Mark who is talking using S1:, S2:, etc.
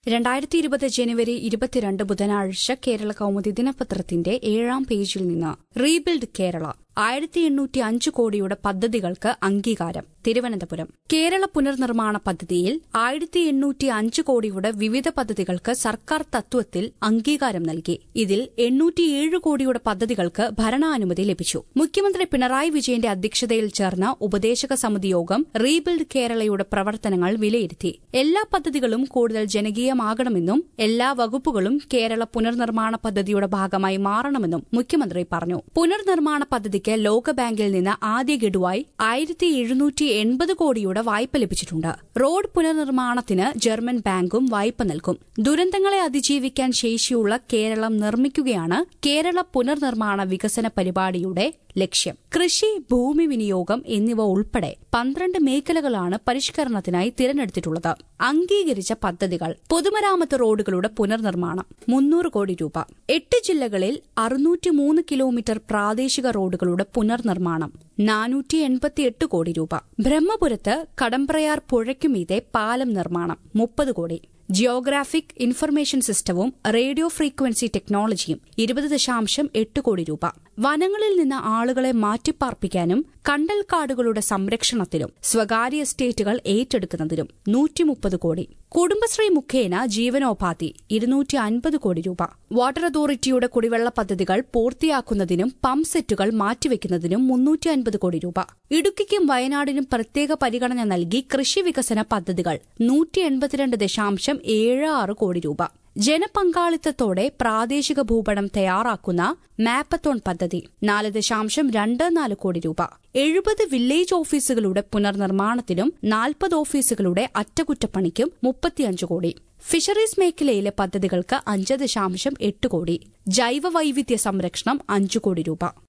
S1: രണ്ടായിരത്തി ഇരുപത് ജനുവരി ഇരുപത്തിരണ്ട് ബുധനാഴ്ച കേരള കൗമുദി ദിനപത്രത്തിന്റെ ഏഴാം പേജിൽ നിന്ന് റീബിൽഡ് കേരള ആയിരത്തി എണ്ണൂറ്റി അഞ്ച് കോടിയുടെ പദ്ധതികൾക്ക് അംഗീകാരം തിരുവനന്തപുരം കേരള പുനർനിർമ്മാണ പദ്ധതിയിൽ ആയിരത്തി എണ്ണൂറ്റി അഞ്ച് കോടിയുടെ വിവിധ പദ്ധതികൾക്ക് സർക്കാർ തത്വത്തിൽ അംഗീകാരം നൽകി ഇതിൽ എണ്ണൂറ്റിയേഴ് കോടിയുടെ പദ്ധതികൾക്ക് ഭരണാനുമതി ലഭിച്ചു മുഖ്യമന്ത്രി പിണറായി വിജയന്റെ അധ്യക്ഷതയിൽ ചേർന്ന ഉപദേശക സമിതി യോഗം റീബിൽഡ് കേരളയുടെ പ്രവർത്തനങ്ങൾ വിലയിരുത്തി എല്ലാ പദ്ധതികളും കൂടുതൽ ജനകീയമാകണമെന്നും എല്ലാ വകുപ്പുകളും കേരള പുനർനിർമ്മാണ പദ്ധതിയുടെ ഭാഗമായി മാറണമെന്നും മുഖ്യമന്ത്രി പറഞ്ഞു പുനർനിർമ്മാണ പദ്ധതിക്ക് ലോകബാങ്കിൽ നിന്ന് ആദ്യ ഗഡുവായി ആയിരത്തി എഴുന്നൂറ്റി എൺപത് കോടിയുടെ വായ്പ ലഭിച്ചിട്ടുണ്ട് റോഡ് പുനർനിർമ്മാണത്തിന് ജർമ്മൻ ബാങ്കും വായ്പ നൽകും ദുരന്തങ്ങളെ അതിജീവിക്കാൻ ശേഷിയുള്ള കേരളം നിർമ്മിക്കുകയാണ് കേരള പുനർനിർമ്മാണ വികസന പരിപാടിയുടെ ലക്ഷ്യം കൃഷി ഭൂമി വിനിയോഗം എന്നിവ ഉൾപ്പെടെ പന്ത്രണ്ട് മേഖലകളാണ് പരിഷ്കരണത്തിനായി തിരഞ്ഞെടുത്തിട്ടുള്ളത് അംഗീകരിച്ച പദ്ധതികൾ പൊതുമരാമത്ത് റോഡുകളുടെ പുനർനിർമ്മാണം മുന്നൂറ് കോടി രൂപ എട്ട് ജില്ലകളിൽ അറുന്നൂറ്റിമൂന്ന് കിലോമീറ്റർ പ്രാദേശിക റോഡുകളുടെ പുനർനിർമ്മാണം നാനൂറ്റി എൺപത്തിയെട്ട് കോടി രൂപ ബ്രഹ്മപുരത്ത് കടമ്പ്രയാർ പുഴയ്ക്കുമീതെ പാലം നിർമ്മാണം മുപ്പത് കോടി ജിയോഗ്രാഫിക് ഇൻഫർമേഷൻ സിസ്റ്റവും റേഡിയോ ഫ്രീക്വൻസി ടെക്നോളജിയും ഇരുപത് ദശാംശം എട്ട് കോടി രൂപ വനങ്ങളിൽ നിന്ന് ആളുകളെ മാറ്റിപ്പാർപ്പിക്കാനും കണ്ടൽക്കാടുകളുടെ സംരക്ഷണത്തിലും സ്വകാര്യ എസ്റ്റേറ്റുകൾ ഏറ്റെടുക്കുന്നതിനും നൂറ്റിമുപ്പത് കോടി കുടുംബശ്രീ മുഖേന ജീവനോപാധി ഇരുന്നൂറ്റി അൻപത് കോടി രൂപ വാട്ടർ അതോറിറ്റിയുടെ കുടിവെള്ള പദ്ധതികൾ പൂർത്തിയാക്കുന്നതിനും പമ്പ് സെറ്റുകൾ മാറ്റിവെക്കുന്നതിനും മുന്നൂറ്റി അൻപത് കോടി രൂപ ഇടുക്കിക്കും വയനാടിനും പ്രത്യേക പരിഗണന നൽകി കൃഷി വികസന പദ്ധതികൾ നൂറ്റി എൺപത്തിരണ്ട് ദശാംശം ഏഴ് ആറ് കോടി രൂപ ജനപങ്കാളിത്തത്തോടെ പ്രാദേശിക ഭൂപടം തയ്യാറാക്കുന്ന മാപ്പത്തോൺ പദ്ധതി നാല് ദശാംശം രണ്ട് നാല് കോടി രൂപ എഴുപത് വില്ലേജ് ഓഫീസുകളുടെ പുനർനിർമ്മാണത്തിനും നാൽപ്പത് ഓഫീസുകളുടെ അറ്റകുറ്റപ്പണിക്കും മുപ്പത്തിയഞ്ച് കോടി ഫിഷറീസ് മേഖലയിലെ പദ്ധതികൾക്ക് അഞ്ച് ദശാംശം എട്ട് കോടി ജൈവ വൈവിധ്യ സംരക്ഷണം അഞ്ചു കോടി രൂപ